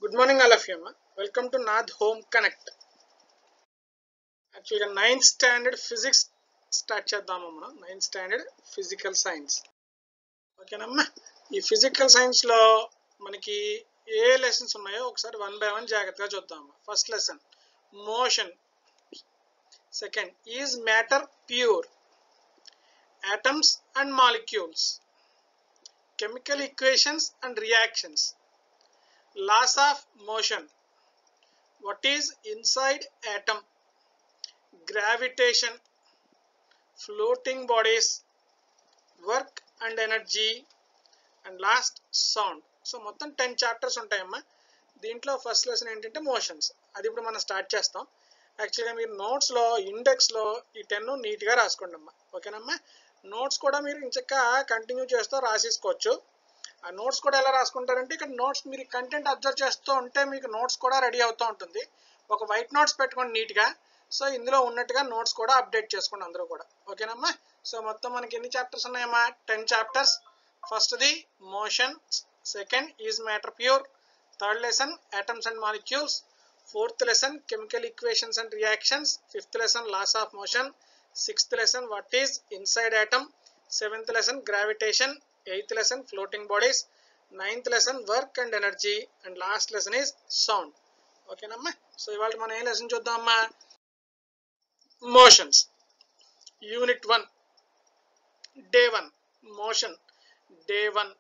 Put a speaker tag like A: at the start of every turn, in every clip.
A: good morning all of you అమ్మా welcome to Nath home connect యాక్చువల్గా ninth standard physics start చేద్దాము మనం ninth standard physical science ఓకేనమ్మా ఈ ఫిజికల్ సైన్స్లో మనకి ఏ లెసన్స్ ఉన్నాయో ఒకసారి వన్ బై వన్ జాగ్రత్తగా చూద్దాం first lesson motion second is matter pure atoms and molecules chemical equations and reactions laws of motion what is inside atom gravitation floating bodies work and energy and last sound so మొత్తం ten chapters ఉంటాయమ్మా దీంట్లో ఫస్ట్ lesson ఏంటంటే motions అది ఇప్పుడు మనం start చేస్తాం యాక్చువల్గా మీరు నోట్స్లో ఇండెక్స్లో ఈ టెన్ నీట్గా రాసుకోండి అమ్మా ఓకేనమ్మా నోట్స్ కూడా మీరు ఇంచక్క కంటిన్యూ చేస్తూ రాసేసుకోవచ్చు ఆ నోట్స్ కూడా ఎలా రాసుకుంటారంటే ఇక్కడ నోట్స్ మీరు కంటెంట్ అబ్జర్వ్ చేస్తూ ఉంటే మీకు నోట్స్ కూడా రెడీ అవుతూ ఉంటుంది ఒక వైట్ నోట్స్ పెట్టుకోండి నీట్గా సో ఇందులో ఉన్నట్టుగా నోట్స్ కూడా అప్డేట్ చేసుకోండి అందరూ కూడా ఓకేనమ్మా సో మొత్తం మనకి ఎన్ని చాప్టర్స్ ఉన్నాయమ్మా టెన్ చాప్టర్స్ ఫస్ట్ది motion second is matter pure third lesson atoms and molecules fourth lesson chemical equations and reactions fifth lesson laws of motion sixth lesson what is inside atom seventh lesson gravitation eighth lesson floating bodies ninth lesson work and energy and last lesson is sound ఓకేనమ్మా so ఇవాళ మనం ఏ lesson చూద్దామమ్మా motions unit one day one motion day one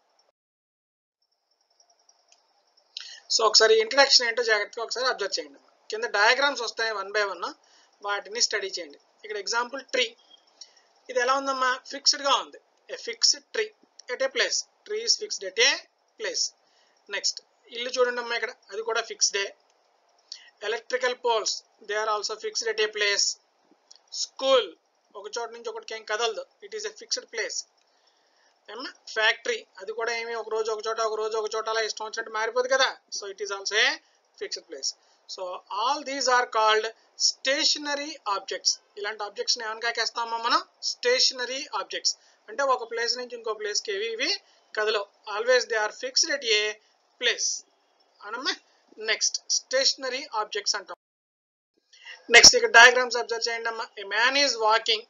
A: so ఒకసారి introduction ఏంటో జాగ్రత్తగా ఒకసారి observe చేయండి కింద డయాగ్రామ్స్ వస్తాయి వన్ బై వన్ వాటిని స్టడీ చేయండి ఇక్కడ ఎగ్జాంపుల్ ట్రీ ఇది ఎలా ఉందమ్మా ఫిక్స్డ్ గా ఉంది a fixed tree at a place tree is fixed at a place next ఇల్లు చూడండి అమ్మా ఇక్కడ అది కూడా ఫిక్స్డే electrical poles they are also fixed at a place school ఒక చోట నుంచి ఒకటికి ఏం కదలదు it is a fixed place ఏమన్నా ఫ్యాక్టరీ అది కూడా ఏమి ఒక రోజు ఒక చోట ఒక రోజు ఒక చోట అలా ఇష్టం వచ్చినట్టు మారిపోదు కదా so it is also a fixed place so all these are called stationary objects ఇలాంటి ఆబ్జెక్ట్స్ ఏమైనా కాకేస్తామా మనం స్టేషనరీ ఆబ్జెక్ట్స్ అంటే ఒక ప్లేస్ నుంచి ఇంకో ప్లేస్కి ఇవి ఇవి కదలో always they are fixed at a place అనమ్మా నెక్స్ట్ స్టేషనరీ ఆబ్జెక్ట్స్ అంటాం నెక్స్ట్ ఇక్కడ డయాగ్రామ్స్ అబ్జర్వ్ చేయండి అమ్మా ఏ మ్యాన్ ఈజ్ వాకింగ్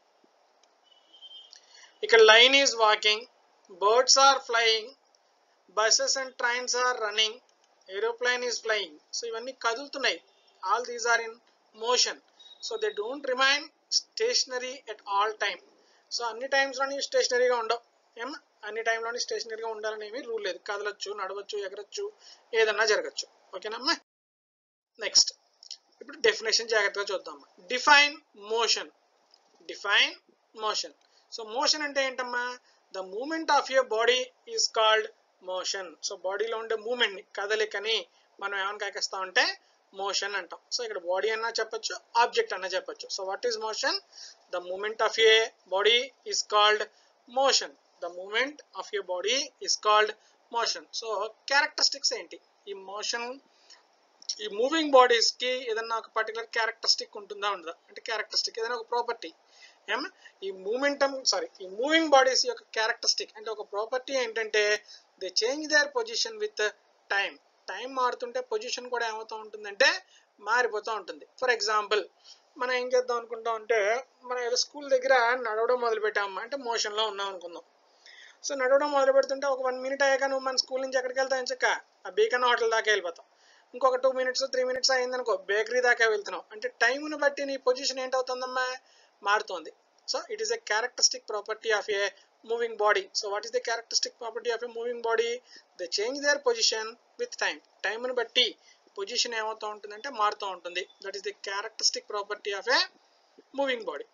A: ఇక్కడ lion is walking birds are flying buses and trains are running aeroplane is flying so ఇవన్నీ కదులుతున్నాయి all these are in motion so they don't remain stationary at all time so అన్ని టైమ్స్లోని స్టేషనరీగా ఉండవు ఏం అన్ని టైంలోని స్టేషనరీగా ఉండాలని ఏమీ రూల్ లేదు కదలొచ్చు నడవచ్చు ఎగరచ్చు ఏదన్నా జరగచ్చు ఓకేనమ్మా నెక్స్ట్ ఇప్పుడు డెఫినేషన్ జాగ్రత్తగా చూద్దాం define motion define motion so motion అంటే ఏంటమ్మా the moment of your body is called motion so బాడీలో ఉండే మూమెంట్ కదలికని మనం ఏమని కాకేస్తాం అంటే మోషన్ అంటాం సో ఇక్కడ బాడీ అన్నా చెప్పొచ్చు ఆబ్జెక్ట్ అన్నా చెప్పొచ్చు so what is motion the moment of a body is called motion the moment of a body is called motion so characteristics ఏంటి ఈ మోషన్ ఈ మూవింగ్ బాడీస్ కి ఏదన్నా ఒక పర్టికులర్ క్యారెక్టరిస్టిక్ ఉంటుందా ఉండదా అంటే క్యారెక్టరిస్టిక్ ఏదైనా ఒక ప్రాపర్టీ ఏం ఈ మూమెంటం సారీ ఈ మూవింగ్ బాడీస్ యొక్క క్యారెక్టరిస్టిక్ అంటే ఒక ప్రాపర్టీ ఏంటంటే they change their position with time time మారుతుంటే పొజిషన్ కూడా ఏమవుతూ ఉంటుందంటే మారిపోతూ ఉంటుంది ఫర్ ఎగ్జాంపుల్ మనం ఏం చేద్దాం అనుకుంటాం అంటే మనం ఏదో స్కూల్ దగ్గర నడవడం మొదలు పెట్టామా అంటే మోషన్లో ఉన్నాం అనుకుందాం సో నడవడం మొదలు పెడుతుంటే ఒక వన్ మినిట్ అయ్యాక నువ్వు మన స్కూల్ నుంచి ఎక్కడికి వెళ్తావు చక్క ఆ బీకన్ హోటల్ దాకా వెళ్ళిపోతాం ఇంకొక టూ మినిట్స్ త్రీ మినిట్స్ అయిందనుకో బేకరీ దాకా వెళ్తున్నాం అంటే టైంను బట్టి నీ పొజిషన్ ఏంటవుతుందమ్మా మారుతోంది so it is a characteristic property of a moving body so what is the characteristic property of a moving body the change their position with time టైంను బట్టి పొజిషన్ ఏమవుతూ ఉంటుందంటే మారుతూ ఉంటుంది that is the characteristic property of a moving body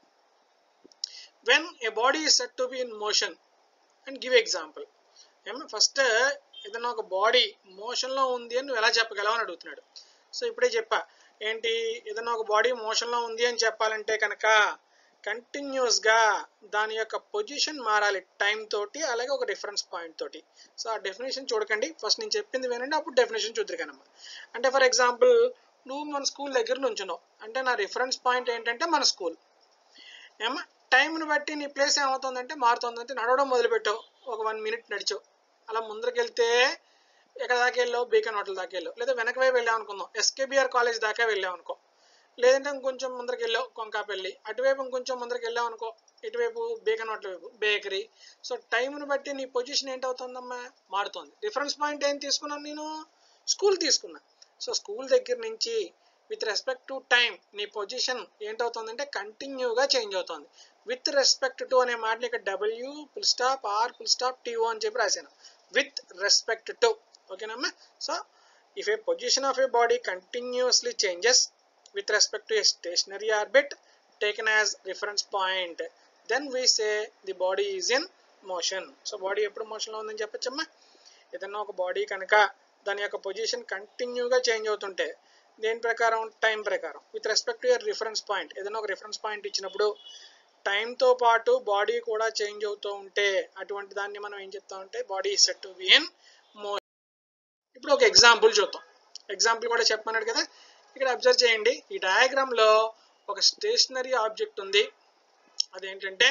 A: when a body is set to be in motion and give example ఏమో first ఏదైనా ఒక body మోషన్లో ఉంది అని నువ్వు ఎలా చెప్పగలవు అని అడుగుతున్నాడు సో ఇప్పుడే చెప్పా ఏంటి ఏదైనా ఒక బాడీ మోషన్లో ఉంది అని చెప్పాలంటే కనుక కంటిన్యూస్గా దాని యొక్క పొజిషన్ మారాలి టైం తోటి అలాగే ఒక రిఫరెన్స్ పాయింట్ తోటి సో ఆ డెఫినేషన్ చూడకండి ఫస్ట్ నేను చెప్పింది వినండి అప్పుడు డెఫినేషన్ చూద్దరికనమ్మా అంటే ఫర్ ఎగ్జాంపుల్ నువ్వు మన స్కూల్ దగ్గర నుంచున్నావు అంటే నా రిఫరెన్స్ పాయింట్ ఏంటంటే మన స్కూల్ ఏమా టైంని బట్టి నీ ప్లేస్ ఏమవుతుందంటే మారుతుందంటే నడవడం మొదలుపెట్టావు ఒక వన్ మినిట్ నడిచావు అలా ముందరికి వెళ్తే ఎక్కడ దాకా వెళ్ళావు బీకన్ హోటల్ దాకా వెళ్ళావు లేదా వెనక వైపు వెళ్ళావు అనుకుందాం ఎస్కేబిఆర్ కాలేజ్ దాకా వెళ్ళావు అనుకో లేదంటే ఇంకొంచెం ముందరికి వెళ్ళావు కొంకాపల్లి అటువైపు ఇంకొంచెం ముందరికి వెళ్ళావు అనుకో ఇటువైపు బేకన్ హోటల్ వైపు బేకరీ సో టైంని బట్టి నీ పొజిషన్ ఏంటవుతుందమ్మా మారుతుంది రిఫరెన్స్ పాయింట్ ఏం తీసుకున్నాను నేను స్కూల్ తీసుకున్నా సో స్కూల్ దగ్గర నుంచి విత్ రెస్పెక్ట్ టు టైం నీ పొజిషన్ ఏంటవుతుందంటే కంటిన్యూగా చేంజ్ అవుతుంది విత్ రెస్పెక్ట్ టు అనే మాటని ఇక్కడ W full stop R full stop T O అని చెప్పి రాశాను విత్ రెస్పెక్ట్ టు ఓకేనమ్మా so if a position of a body continuously changes with respect to a stationary orbit taken as reference point then we say the body is in motion so body ఎప్పుడు మోషన్లో ఉందని చెప్పచ్చమ్మా ఏదన్నా ఒక body కనుక దాని యొక్క position కంటిన్యూగా change అవుతుంటే దేని ప్రకారం టైం ప్రకారం with respect to your reference point ఏదైనా ఒక రిఫరెన్స్ పాయింట్ ఇచ్చినప్పుడు టైంతో పాటు బాడీ కూడా చేంజ్ అవుతూ ఉంటే అటువంటి దాన్ని మనం ఏం చెప్తామంటే body set to be in motion ఇప్పుడు ఒక ఎగ్జాంపుల్ చూద్దాం ఎగ్జాంపుల్ కూడా చెప్పమన్నాడు కదా ఇక్కడ అబ్జర్వ్ చేయండి ఈ డయాగ్రామ్ లో ఒక స్టేషనరీ ఆబ్జెక్ట్ ఉంది అదేంటంటే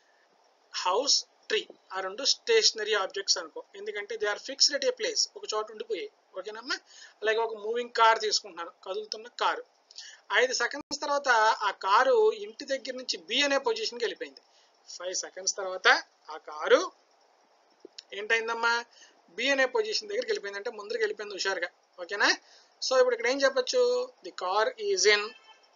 A: హౌస్ ట్రీ ఆ రెండు స్టేషనరీ ఆబ్జెక్ట్స్ అనుకో ఎందుకంటే they are fixed at a place ఒక చోట ఉండిపోయాయి ఓకేనమ్మా అలాగే ఒక మూవింగ్ కార్ తీసుకుంటున్నాను కదులుతున్న కారు ఐదు సెకండ్స్ తర్వాత ఆ కారు ఇంటి దగ్గర నుంచి బి అనే పొజిషన్కి వెళ్ళిపోయింది ఫైవ్ సెకండ్స్ తర్వాత ఆ కారు ఏంటైందమ్మా బి అనే పొజిషన్ దగ్గరికి వెళ్ళిపోయింది అంటే ముందరికి వెళ్ళిపోయింది హుషారుగా ఓకేనా సో ఇప్పుడు ఇక్కడ ఏం చెప్పొచ్చు ది కార్ ఈజ్ ఇన్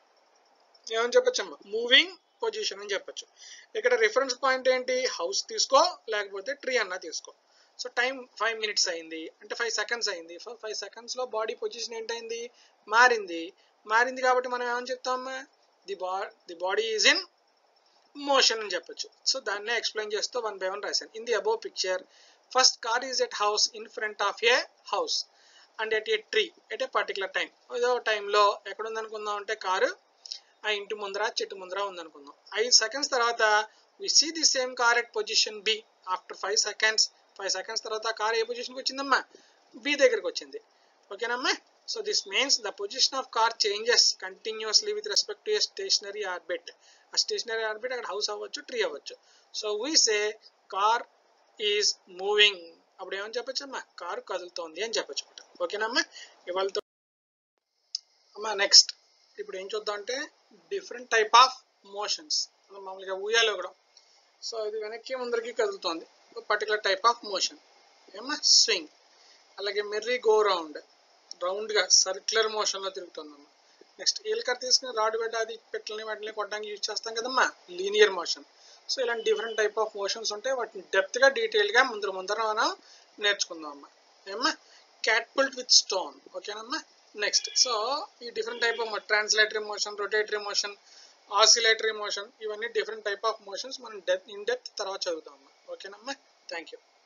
A: ఏమని చెప్పొచ్చు అమ్మా మూవింగ్ పొజిషన్ అని చెప్పొచ్చు ఇక్కడ రిఫరెన్స్ పాయింట్ ఏంటి హౌస్ తీసుకో లేకపోతే ట్రీ అన్న తీసుకో సో టైం ఫైవ్ మినిట్స్ అయింది అంటే ఫైవ్ సెకండ్స్ అయింది ఫైవ్ సెకండ్స్లో బాడీ పొజిషన్ ఏంటైంది మారింది మారింది కాబట్టి మనం ఏమని చెప్తామా ది బా the body is in motion అని చెప్పొచ్చు సో దాన్నే ఎక్స్ప్లెయిన్ చేస్తూ వన్ బై వన్ రాశాను in the above picture first car is at house in front of a house and at a tree at a particular time ఏదో టైంలో ఎక్కడ ఉందనుకుందాం అంటే కారు ఆ ఇంటి ముందర చెట్టు ముందర ఉందనుకుందాం ఐదు సెకండ్స్ తర్వాత we see the same car at position B after five seconds five seconds తర్వాత కార్ ఏ పొజిషన్కి వచ్చిందమ్మా బి దగ్గరికి వచ్చింది ఓకేనమ్మా so this means the position of car changes continuously with respect to a stationary orbit ఆ stationary orbit అక్కడ house అవ్వచ్చు ట్రీ అవ్వచ్చు so we say car is moving అప్పుడు ఏమని చెప్పచ్చు అమ్మా కారు కదులుతోంది అని చెప్పచ్చు ఓకేనమ్మా ఇవాళ అమ్మా నెక్స్ట్ ఇప్పుడు ఏం చూద్దాం అంటే డిఫరెంట్ టైప్ ఆఫ్ మోషన్స్ మామూలుగా ఊయాలో కూడా సో ఇది వెనక్కి ముందరికి కదులుతోంది పర్టికులర్ టైప్ ఆఫ్ మోషన్ ఏమన్నా స్వింగ్ అలాగే మెర్రీ గో రౌండ్ రౌండ్గా సర్క్యులర్ మోషన్లో తిరుగుతుందమ్మా నెక్స్ట్ ఏలికర్ తీసుకుని రాడ్ బెడ్ అది పెట్టలని వాటిని కొట్టడానికి యూజ్ చేస్తాం కదమ్మా లీనియర్ మోషన్ సో ఇలాంటి డిఫరెంట్ టైప్ ఆఫ్ మోషన్స్ ఉంటాయి వాటిని డెప్త్గా డీటెయిల్గా ముందర ముందర మనం నేర్చుకుందాం అమ్మా ఏమ్మా క్యాట్పుల్ట్ విత్ స్టోన్ ఓకేనమ్మా నెక్స్ట్ సో ఈ different type of translatory motion rotatory motion oscillatory motion ఇవన్నీ డిఫరెంట్ టైప్ ఆఫ్ మోషన్స్ మనం డెప్ ఇన్ డెప్త్ తర్వాత చదువుతాం అమ్మా ఓకేనమ్మా థ్యాంక్ యూ